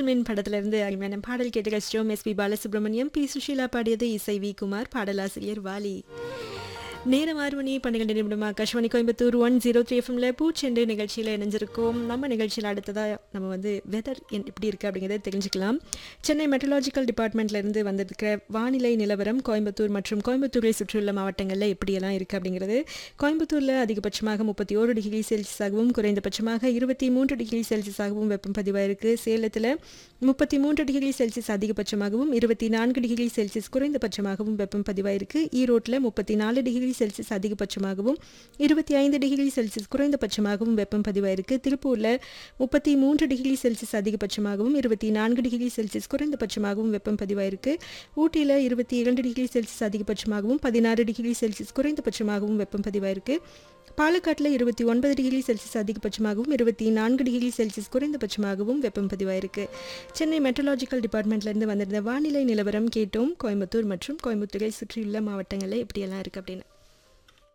gentleman படத்திலிருந்து அருமையான பாடல் கேட்டு கஷ்டம் S P Balasubrahmanyam P Susheela பாடியது இசை வி குமார் பாடலாசிரியர் வாலி நேரம் ஆறு மணி பன்னிரெண்டு நிமிடம் Akashvani Coimbatore one zero three எஃப்எம்ல பூச்செண்டு நிகழ்ச்சியில் இணைஞ்சிருக்கோம் நம்ம நிகழ்ச்சியில் அடுத்ததாக நம்ம வந்து வெதர் எப்படி இருக்குது அப்படிங்கிறத தெரிஞ்சுக்கலாம் சென்னை மெட்ரலாஜிக்கல் டிபார்ட்மெண்ட்லேருந்து வந்திருக்கிற வானிலை நிலவரம் கோயம்புத்தூர் மற்றும் கோயம்புத்தூரை சுற்றியுள்ள மாவட்டங்களில் எப்படியெல்லாம் இருக்குது அப்படிங்கிறது கோயம்புத்தூரில் அதிகபட்சமாக முப்பத்தி ஓரு டிகிரி செல்சியஸாகவும் குறைந்தபட்சமாக இருபத்தி மூன்று டிகிரி செல்சியஸாகவும் வெப்பம் பதிவாயிருக்கு சேலத்தில் முப்பத்தி மூன்று டிகிரி செல்சியஸ் அதிகபட்சமாகவும் இருபத்தி நான்கு டிகிரி செல்சியஸ் குறைந்தபட்சமாகவும் வெப்பம் பதிவாயிருக்கு ஈரோட்டில் முப்பத்தி நாலு டிகிரி செல்சியஸ் அதிகபட்சமாகவும் இருபத்தி ஐந்து டிகிரி செல்சியஸ் குறைந்தபட்சமாகவும் வெப்பம் பதிவாயிருக்கு திருப்பூரில் முப்பத்தி மூன்று டிகிரி செல்சியஸ் அதிகபட்சமாகவும் இருபத்தி நான்கு டிகிரி செல்சியஸ் குறைந்தபட்சமாகவும் வெப்பம் பதிவாயிருக்கு ஊட்டியில் இருபத்தி இரண்டு டிகிரி செல்சியஸ் அதிகபட்சமாகவும் பதினாறு டிகிரி செல்சியஸ் குறைந்தபட்சமாகவும் வெப்பம் பதிவாயிருக்கு பாலக்காட்டில் இருபத்தி ஒன்பது டிகிரி செல்சியஸ் அதிகபட்சமாகவும் இருபத்தி நான்கு டிகிரி செல்சியஸ் குறைந்தபட்சமாகவும் வெப்பம் பதிவாயிருக்கு சென்னை மெட்ரலாஜிக்கல் டிபார்ட்மெண்ட்லேருந்து வந்திருந்த வானிலை நிலவரம் கேட்டோம் கோயம்புத்தூர் மற்றும் கோயம்புத்தூரை சுற்றியுள்ள மாவட்டங்களில் எப்படியெல்லாம் இருக்குது அப்படின்னு